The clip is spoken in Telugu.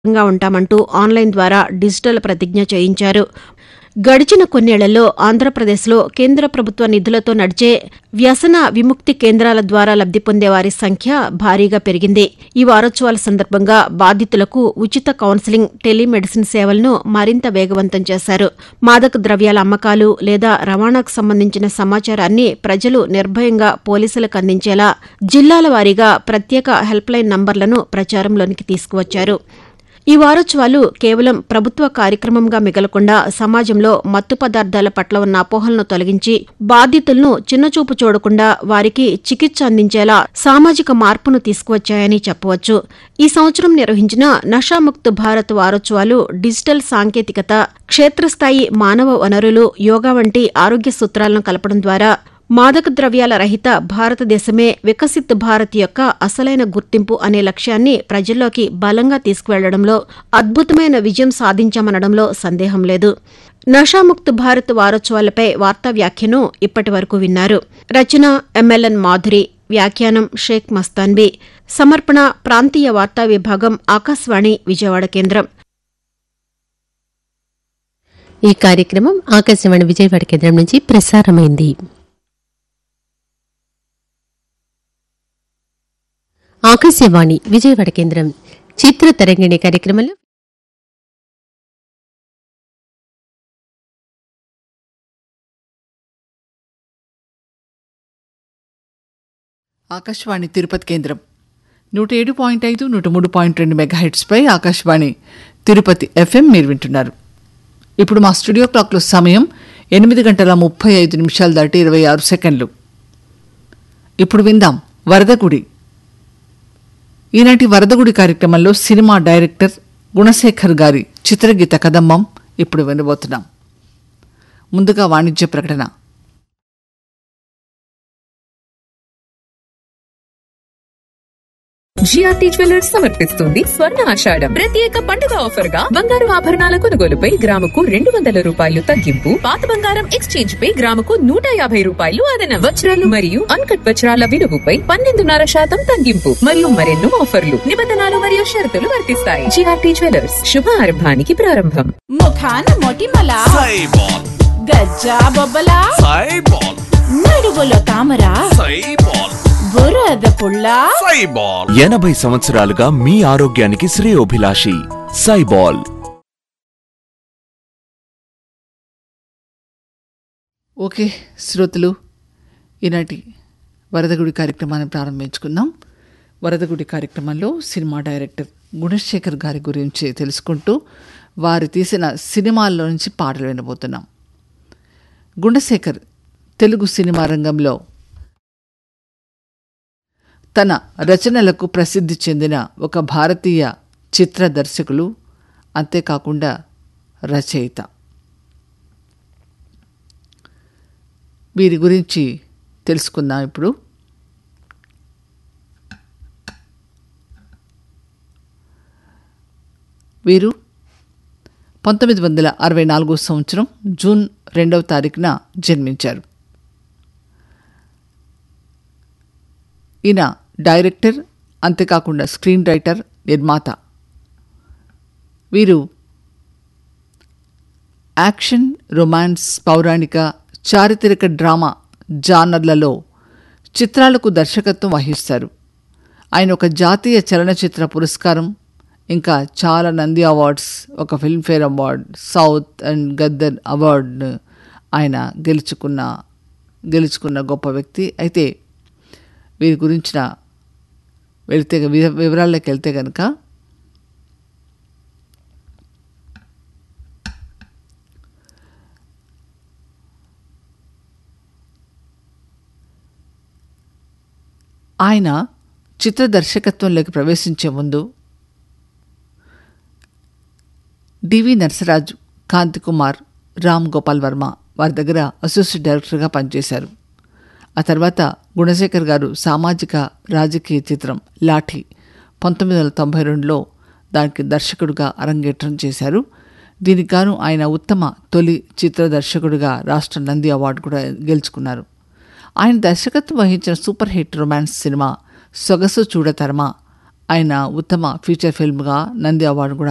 గా ఉంటామంటూ ఆన్లైన్ ద్వారా డిజిటల్ ప్రతిజ్ఞ చేయించారు గడిచిన కొన్నేళ్లలో ఆంధ్రప్రదేశ్లో కేంద్ర ప్రభుత్వ నిధులతో నడిచే వ్యసన విముక్తి కేంద్రాల ద్వారా లబ్ది పొందే వారి సంఖ్య భారీగా పెరిగింది ఈ వారోత్సవాల సందర్భంగా బాధితులకు ఉచిత కౌన్సిలింగ్ టెలిమెడిసిన్ సేవలను మరింత వేగవంతం చేశారు మాదక ద్రవ్యాల అమ్మకాలు లేదా రవాణాకు సంబంధించిన సమాచారాన్ని ప్రజలు నిర్భయంగా పోలీసులకు అందించేలా జిల్లాల వారీగా ప్రత్యేక హెల్ప్లైన్ నంబర్లను ప్రచారంలోనికి తీసుకువచ్చారు ఈ వారోత్సవాలు కేవలం ప్రభుత్వ కార్యక్రమంగా మిగలకుండా సమాజంలో మత్తు పదార్థాల పట్ల ఉన్న అపోహలను తొలగించి బాధితులను చిన్నచూపు చూడకుండా వారికి చికిత్స అందించేలా సామాజిక మార్పును తీసుకువచ్చాయని చెప్పవచ్చు ఈ సంవత్సరం నిర్వహించిన నషాముక్త్ భారత్ వారోత్సవాలు డిజిటల్ సాంకేతికత క్షేత్రస్థాయి మానవ వనరులు యోగా వంటి ఆరోగ్య సూత్రాలను కలపడం ద్వారా మాదక ద్రవ్యాల రహిత భారతదేశమే వికసిత్ భారత్ యొక్క అసలైన గుర్తింపు అనే లక్ష్యాన్ని ప్రజల్లోకి బలంగా తీసుకువెళ్లడంలో అద్భుతమైన విజయం సాధించామనడంలో సందేహం లేదు నషాముక్త్ భారత్ వారోత్సవాలపై వార్తా వ్యాఖ్యను ఇప్పటి వరకు విన్నారు రచన ఎంఎల్ఎన్ మాధురి వ్యాఖ్యానం షేక్ మస్తాన్బీ సమర్పణ ప్రాంతీయ వార్తా విభాగం ఆకాశవాణి విజయవాడ కేంద్రం ఈ కార్యక్రమం ఆకాశవాణి విజయవాడ కేంద్రం నుంచి ప్రసారమైంది ఆకాశవాణి విజయవాడ కేంద్రం చిత్ర తరంగిణి కార్యక్రమంలో ఆకాశవాణి తిరుపతి కేంద్రం నూట ఏడు పాయింట్ ఐదు నూట మూడు పాయింట్ రెండు మెగాహెట్స్పై ఆకాశవాణి తిరుపతి ఎఫ్ఎం మీరు వింటున్నారు ఇప్పుడు మా స్టూడియో క్లాక్లో సమయం ఎనిమిది గంటల ముప్పై ఐదు నిమిషాలు దాటి ఇరవై ఆరు సెకండ్లు ఇప్పుడు విందాం వరదగుడి ఈనాటి వరదగుడి కార్యక్రమంలో సినిమా డైరెక్టర్ గుణశేఖర్ గారి చిత్రగీత కదంబం ఇప్పుడు వినబోతున్నాం ముందుగా వాణిజ్య ప్రకటన జిఆర్టీ జ్యువెలర్స్ సమర్పిస్తుంది స్వర్ణ ఆషాఢం ప్రత్యేక పండుగ ఆఫర్ గా బంగారు ఆభరణాల కొనుగోలుపై గ్రాముకు రెండు వందల రూపాయలు తగ్గింపు పాత బంగారం ఎక్స్చేంజ్ పై గ్రాముకు నూట యాభై రూపాయలు అదనం వజ్రాలు మరియు అన్కట్ వజ్రాల విలువపై పన్నెండున్నర శాతం తగ్గింపు మరియు మరెన్నో ఆఫర్లు నిబంధనలు మరియు షరతులు వర్తిస్తాయి జిఆర్టీ జ్యువెలర్స్ శుభారంభానికి ప్రారంభం ముఖాన మొటిమల సైబాల్ గజ్జా బొబ్బల సైబాల్ నడుగులో తామర సైబాల్ బురద పుల్ల సైబాల్ ఎనభై సంవత్సరాలుగా మీ ఆరోగ్యానికి శ్రేయోభిలాషి సైబాల్ ఓకే శ్రోతలు ఈనాటి వరదగుడి కార్యక్రమాన్ని ప్రారంభించుకుందాం వరదగుడి కార్యక్రమంలో సినిమా డైరెక్టర్ గుణశేఖర్ గారి గురించి తెలుసుకుంటూ వారు తీసిన సినిమాల్లో నుంచి పాటలు వినబోతున్నాం గుణశేఖర్ తెలుగు సినిమా రంగంలో తన రచనలకు ప్రసిద్ధి చెందిన ఒక భారతీయ చిత్ర దర్శకులు అంతేకాకుండా రచయిత వీరి గురించి తెలుసుకుందాం ఇప్పుడు వీరు పంతొమ్మిది వందల అరవై నాలుగో సంవత్సరం జూన్ రెండవ తారీఖున జన్మించారు ఈయన డైరెక్టర్ అంతేకాకుండా స్క్రీన్ రైటర్ నిర్మాత వీరు యాక్షన్ రొమాన్స్ పౌరాణిక చారిత్రక డ్రామా జానర్లలో చిత్రాలకు దర్శకత్వం వహిస్తారు ఆయన ఒక జాతీయ చలనచిత్ర పురస్కారం ఇంకా చాలా నంది అవార్డ్స్ ఒక Filmfare award south and Gaddar అవార్డును ఆయన గెలుచుకున్న గెలుచుకున్న గొప్ప వ్యక్తి అయితే వీరి గురించిన వెళితే వి- వివరాల్లోకి వెళ్తే కనుక ఆయన చిత్ర దర్శకత్వంలోకి ప్రవేశించే ముందు డివి నరసరాజు కాంతి కుమార్ రామ్ గోపాల్ వర్మ వారి దగ్గర అసోసియేట్ డైరెక్టర్గా పనిచేశారు ఆ తర్వాత గుణశేఖర్ గారు సామాజిక రాజకీయ చిత్రం లాఠీ పంతొమ్మిది వందల తొంభై రెండులో దానికి దర్శకుడిగా అరంగేట్రం చేశారు దీనికి గాను ఆయన ఉత్తమ తొలి చిత్ర దర్శకుడిగా రాష్ట్ర నంది అవార్డు కూడా గెలుచుకున్నారు ఆయన దర్శకత్వం వహించిన సూపర్ హిట్ రొమాన్స్ సినిమా సొగసు చూడతరమా ఆయన ఉత్తమ ఫీచర్ ఫిల్మ్గా నంది అవార్డు కూడా